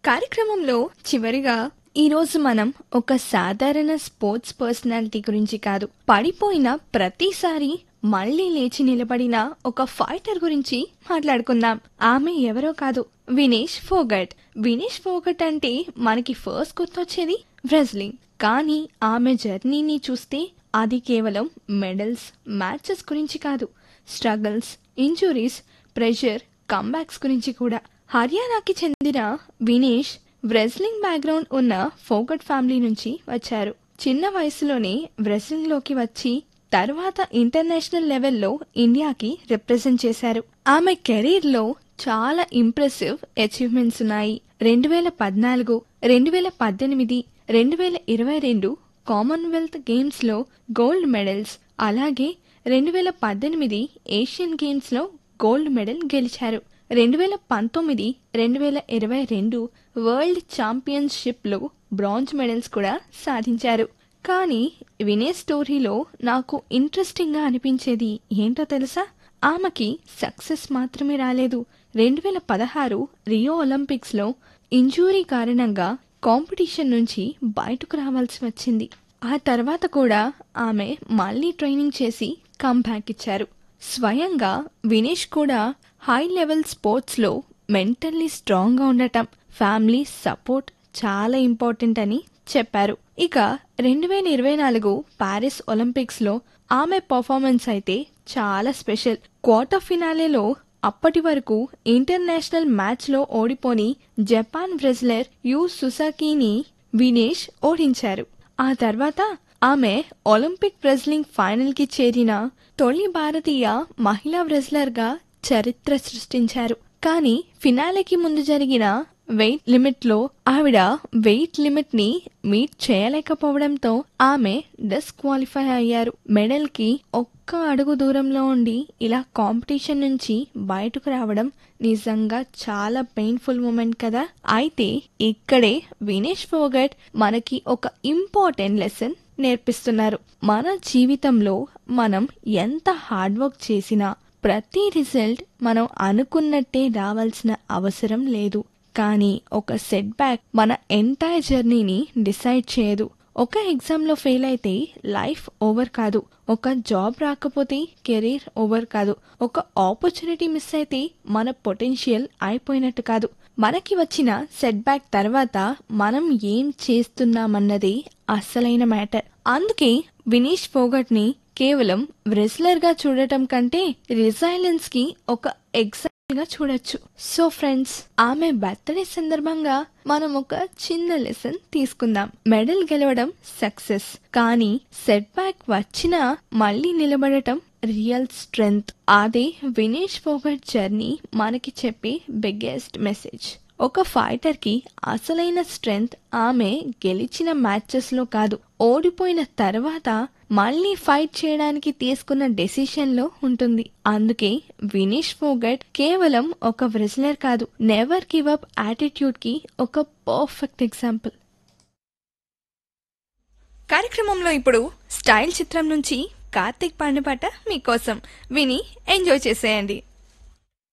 కార్యక్రమంలో చివరిగా ఈరోజు మనం ఒక సాధారణ స్పోర్ట్స్ పర్సనాలిటీ గురించి కాదు పడిపోయిన ప్రతిసారి మళ్ళీ లేచి నిలబడిన ఒక ఫైటర్ గురించి మాట్లాడుకుందాం ఆమె ఎవరో కాదు వినేష్ ఫోగట్ వినేష్ ఫోగట్ అంటే మనకి ఫస్ట్ గుర్తొచ్చేది రెజ్లింగ్ కానీ ఆమె జర్నీని చూస్తే అది కేవలం మెడల్స్ మ్యాచెస్ గురించి కాదు స్ట్రగల్స్ ఇంజురీస్ ప్రెషర్ కంబ్యాక్స్ గురించి కూడా హర్యానాకి చెందిన వినేష్ వ్రెస్లింగ్ బ్యాక్గ్రౌండ్ ఉన్న ఫోగట్ ఫ్యామిలీ నుంచి వచ్చారు చిన్న వయసులోనే wrestling లోకి వచ్చి తర్వాత ఇంటర్నేషనల్ లెవెల్లో ఇండియాకి రిప్రజెంట్ చేశారు ఆమె కెరీర్ లో చాలా ఇంప్రెసివ్ అచీవ్మెంట్స్ ఉన్నాయి రెండు వేల పద్నాలుగు రెండు వేల పద్దెనిమిది రెండు వేల ఇరవై రెండు కామన్వెల్త్ గేమ్స్ లో గోల్డ్ మెడల్స్ అలాగే రెండు వేల పద్దెనిమిది ఏషియన్ గేమ్స్ లో గోల్డ్ మెడల్ గెలిచారు రెండు వేల పంతొమ్మిది రెండు వేల ఇరవై రెండు వరల్డ్ ఛాంపియన్షిప్లో బ్రాంజ్ మెడల్స్ కూడా సాధించారు కానీ వినే స్టోరీలో నాకు ఇంట్రెస్టింగ్గా అనిపించేది ఏంటో తెలుసా ఆమెకి సక్సెస్ మాత్రమే రాలేదు రెండు వేల పదహారు రియో ఒలింపిక్స్లో ఇంజూరీ కారణంగా కాంపిటీషన్ నుంచి బయటకు రావాల్సి వచ్చింది ఆ తర్వాత కూడా ఆమె మళ్ళీ ట్రైనింగ్ చేసి కంబ్యాక్ ఇచ్చారు స్వయంగా వినేష్ కూడా హై లెవెల్ స్పోర్ట్స్లో మెంటల్లీ స్ట్రాంగ్గా ఉండటం ఫ్యామిలీ సపోర్ట్ చాలా ఇంపార్టెంట్ అని చెప్పారు ఇక రెండు వేల ఇరవై నాలుగు ప్యారిస్ ఒలింపిక్స్లో ఆమె పర్ఫార్మెన్స్ అయితే చాలా స్పెషల్ క్వార్టర్ ఫినాలేలో అప్పటి వరకు ఇంటర్నేషనల్ మ్యాచ్లో ఓడిపోని జపాన్ రెజ్లర్ యు సుసాకీని వినేష్ ఓడించారు ఆ తర్వాత ఆమె ఒలింపిక్ రెజ్లింగ్ ఫైనల్ కి చేరిన తొలి భారతీయ మహిళా రెజ్లర్ గా చరిత్ర సృష్టించారు కానీ ఫినాలేకి ముందు జరిగిన వెయిట్ లిమిట్ లో ఆవిడ వెయిట్ లిమిట్ ని మీట్ చేయలేకపోవడంతో ఆమె డిస్క్వాలిఫై అయ్యారు మెడల్ కి ఒక్క అడుగు దూరంలో ఉండి ఇలా కాంపిటీషన్ నుంచి బయటకు రావడం నిజంగా చాలా పెయిన్ఫుల్ మూమెంట్ కదా అయితే ఇక్కడే వినేష్ ఫోగట్ మనకి ఒక ఇంపార్టెంట్ లెసన్ నేర్పిస్తున్నారు మన జీవితంలో మనం ఎంత హార్డ్ వర్క్ చేసినా ప్రతి రిజల్ట్ మనం అనుకున్నట్టే రావాల్సిన అవసరం లేదు కానీ ఒక సెట్ బ్యాక్ మన ఎంటైర్ జర్నీని డిసైడ్ చేయదు ఒక ఎగ్జామ్లో ఫెయిల్ అయితే లైఫ్ ఓవర్ కాదు ఒక జాబ్ రాకపోతే కెరీర్ ఓవర్ కాదు ఒక ఆపర్చునిటీ మిస్ అయితే మన పొటెన్షియల్ అయిపోయినట్టు కాదు మనకి వచ్చిన సెట్ బ్యాక్ తర్వాత మనం ఏం చేస్తున్నామన్నదే అసలైన మ్యాటర్ అందుకే వినీష్ ఫోగట్ ని కేవలం రెస్లర్ గా చూడటం కంటే రిజైలెన్స్ కి ఒక ఎగ్జాంపుల్ గా చూడొచ్చు సో ఫ్రెండ్స్ ఆమె బర్త్డే సందర్భంగా మనం ఒక చిన్న లెసన్ తీసుకుందాం మెడల్ గెలవడం సక్సెస్ కానీ సెట్ బ్యాక్ వచ్చినా మళ్ళీ నిలబడటం రియల్ స్ట్రెంగ్త్ అదే వినేష్ ఫోగట్ జర్నీ మనకి చెప్పే బిగ్గెస్ట్ మెసేజ్ ఒక ఫైటర్ కి అసలైన స్ట్రెంగ్త్ ఆమె గెలిచిన మ్యాచెస్ లో కాదు ఓడిపోయిన తర్వాత మళ్ళీ ఫైట్ చేయడానికి తీసుకున్న డెసిషన్ లో ఉంటుంది అందుకే వినేష్ ఫోగట్ కేవలం ఒక రెజ్లర్ కాదు నెవర్ గివ్ అప్ యాటిట్యూడ్ కి ఒక పర్ఫెక్ట్ ఎగ్జాంపుల్ కార్యక్రమంలో ఇప్పుడు స్టైల్ చిత్రం నుంచి కార్తిక్ పాండే పాట మీకోసం విని ఎంజాయ్ చేసేయండి